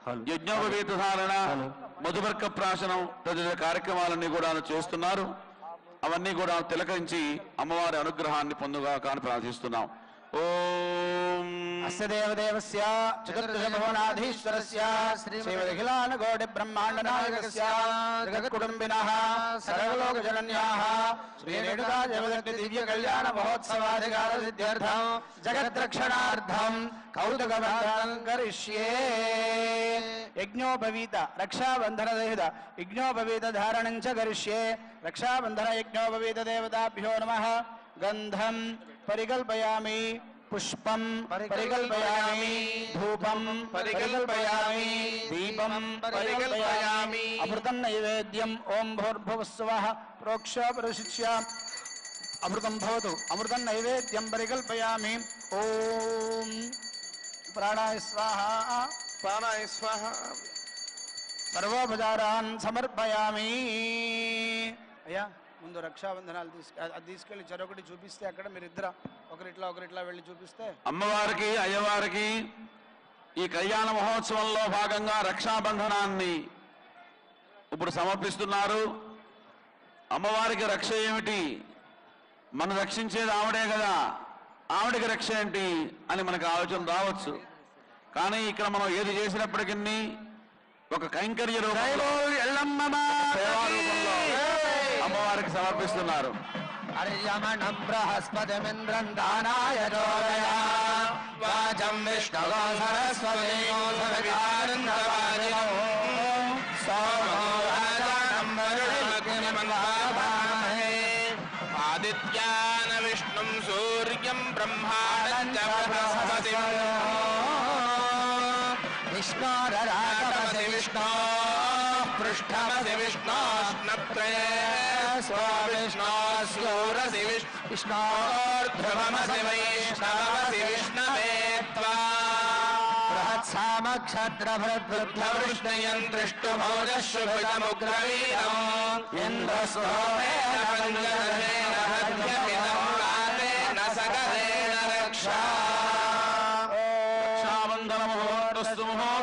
యజ్ఞోపవీత ధారణ మధుబర్క ప్రాశనం తదితర కార్యక్రమాలన్నీ కూడా చేస్తున్నారు అవన్నీ కూడా తిలకరించి అమ్మవారి అనుగ్రహాన్ని పొందుగా కాని ప్రార్థిస్తున్నాం ఓం అస్య దేవదేవస్య చతుర్దశభువనాధీశ్వరస్య శ్రీమదఖిలానకోటి బ్రహ్మాండ నాయకస్య జగత్కుటుంబినః సర్వలోకజనన్యాः శ్రీరేణుకా జగదగ్ని దివ్య కళ్యాణ మహోత్సవాధికార సిద్ధ్యర్థం జగద్రక్షణార్థం కౌతుకవర్ధనం కరిష్యే యజ్ఞోపవీత రక్షాబంధన దహిత యజ్ఞోపవీత ధారణం చ కరిష్యే రక్షాబంధన యజ్ఞోపవీత దేవతాభ్యో నమః గంధం పరికల్పయామి పుష్పం పరికల్పయామి ధూపం పరికల్పయామి దీపం పరికల్పయామి అమృతం నైవేద్యం ఓం భూర్భువస్వః ప్రోక్ష పరిశిష్య అమృతం భవతు అమృతం నైవేద్యం పరికల్పయామి ఓం ప్రాణాయ స్వాహ ప్రాణాయ స్వాహ సర్వోపచారాన్ సమర్పయామి అయ్యా ముందు రక్షాబంధనాలు తీసుకు అది తీసుకెళ్ళి చెరొకటి చూపిస్తే అక్కడ మీరు ఇద్దరు ఒకరిట్లా ఒకరిట్లా వెళ్ళి చూపిస్తే అమ్మవారికి అయ్యవారికి ఈ కళ్యాణ మహోత్సవంలో భాగంగా రక్షాబంధనాన్ని ఇప్పుడు సమర్పిస్తున్నారు అమ్మవారికి రక్ష ఏమిటి మనం రక్షించేది ఆవిడే కదా ఆవిడకి రక్ష ఏంటి అని మనకు ఆలోచన రావచ్చు కానీ ఇక్కడ మనం ఏది చేసినప్పటికీ ఒక కైంకర్య రూపంలో సేవా రూపంలో అమ్మవారికి సమర్పిస్తున్నారు అర్యమణం బృహస్పతిమింద్రం దానాయ చోదయా వాచం విష్ణవో సరస్వతి సోమో రాజానం వరుణమగ్నిమన్వామహే ఆదిత్యాన విష్ణుం సూర్యం బ్రహ్మాణం చ బృహస్పతి విష్ణోరరాగమసి విష్ణో పృష్ఠమసి విష్ణోష్ణత్రయే స్వామిష్ణో సూరసి విష్ణోర్ధ్రువమసి వైష్ణవమసి విష్ణవే త్వా బృహత్సామక్షత్రభృద్భృష్టయం దృష్టుభౌజశుభుజముగ్రవీరం ఇంద్రస్వోమేన పంచదశేన హధ్యమిదం రాతేన సకలేన రక్షా రక్షాబంధన ముహూర్తస్తు ముహూర్త